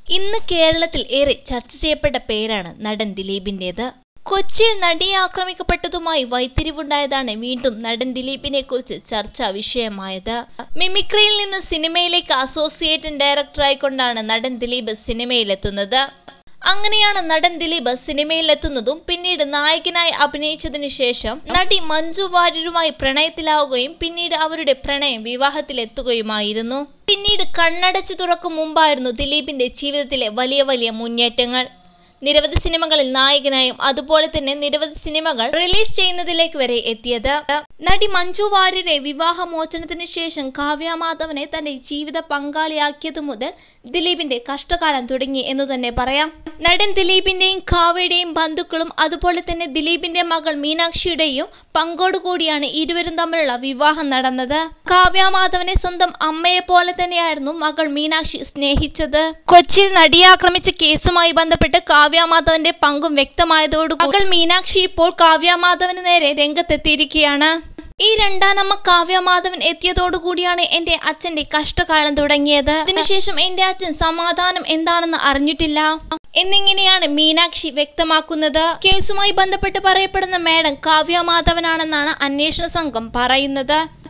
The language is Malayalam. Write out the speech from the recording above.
ഇന്ന് കേരളത്തിൽ ഏറെ ചർച്ച ചെയ്യപ്പെട്ട പേരാണ് നടൻ ദിലീപിന്റേത് കൊച്ചിയിൽ നടിയെ ആക്രമിക്കപ്പെട്ടതുമായി വൈത്തിരിവുണ്ടായതാണ് വീണ്ടും നടൻ ദിലീപിനെ കുറിച്ച് ചർച്ചാ വിഷയമായത് മിമിക്രിയിൽ നിന്ന് സിനിമയിലേക്ക് അസോസിയേറ്റ് ഡയറക്ടറായിക്കൊണ്ടാണ് നടൻ ദിലീപ് സിനിമയിലെത്തുന്നത് അങ്ങനെയാണ് നടൻ ദിലീപ് സിനിമയിലെത്തുന്നതും പിന്നീട് നായകനായി അഭിനയിച്ചതിനു ശേഷം നടി മഞ്ജു വാര്യരുമായി പ്രണയത്തിലാവുകയും പിന്നീട് അവരുടെ പ്രണയം വിവാഹത്തിലെത്തുകയുമായിരുന്നു പിന്നീട് കണ്ണടച്ചു തുറക്കും മുമ്പായിരുന്നു ദിലീപിന്റെ ജീവിതത്തിലെ വലിയ വലിയ മുന്നേറ്റങ്ങൾ നിരവധി സിനിമകളിൽ നായകനായും അതുപോലെ തന്നെ നിരവധി സിനിമകൾ റിലീസ് ചെയ്യുന്നതിലേക്ക് വരെ എത്തിയത് നടി മഞ്ജു വാര്യരെ വിവാഹമോചനത്തിന് ശേഷം കാവ്യ മാധവനെ തന്റെ ജീവിത പങ്കാളിയാക്കിയത് മുതൽ ദിലീപിന്റെ കഷ്ടകാലം തുടങ്ങി എന്ന് തന്നെ പറയാം നടൻ ദിലീപിന്റെയും കാവ്യയുടെയും ബന്ധുക്കളും അതുപോലെ തന്നെ ദിലീപിന്റെ മകൾ മീനാക്ഷിയുടെയും പങ്കോടുകൂടിയാണ് ഇരുവരും തമ്മിലുള്ള വിവാഹം നടന്നത് കാവ്യ മാധവനെ സ്വന്തം അമ്മയെ പോലെ തന്നെയായിരുന്നു മകൾ മീനാക്ഷി സ്നേഹിച്ചത് കൊച്ചിയിൽ നടിയെ ആക്രമിച്ച കേസുമായി ബന്ധപ്പെട്ട് കാവ്യ മാധവന്റെ പങ്കും വ്യക്തമായതോടു മകൾ മീനാക്ഷി ഇപ്പോൾ കാവ്യ മാധവന് നേരെ രംഗത്തെത്തിയിരിക്കുകയാണ് ഈ രണ്ടാനമ്മ കാവ്യ മാധവൻ എത്തിയതോടുകൂടിയാണ് എന്റെ അച്ഛന്റെ കഷ്ടകാലം തുടങ്ങിയത് അതിനുശേഷം എന്റെ അച്ഛൻ സമാധാനം എന്താണെന്ന് അറിഞ്ഞിട്ടില്ല എന്നിങ്ങനെയാണ് മീനാക്ഷി വ്യക്തമാക്കുന്നത് കേസുമായി ബന്ധപ്പെട്ട് പറയപ്പെടുന്ന മേഡം കാവ്യ മാധവനാണെന്നാണ് അന്വേഷണ സംഘം പറയുന്നത്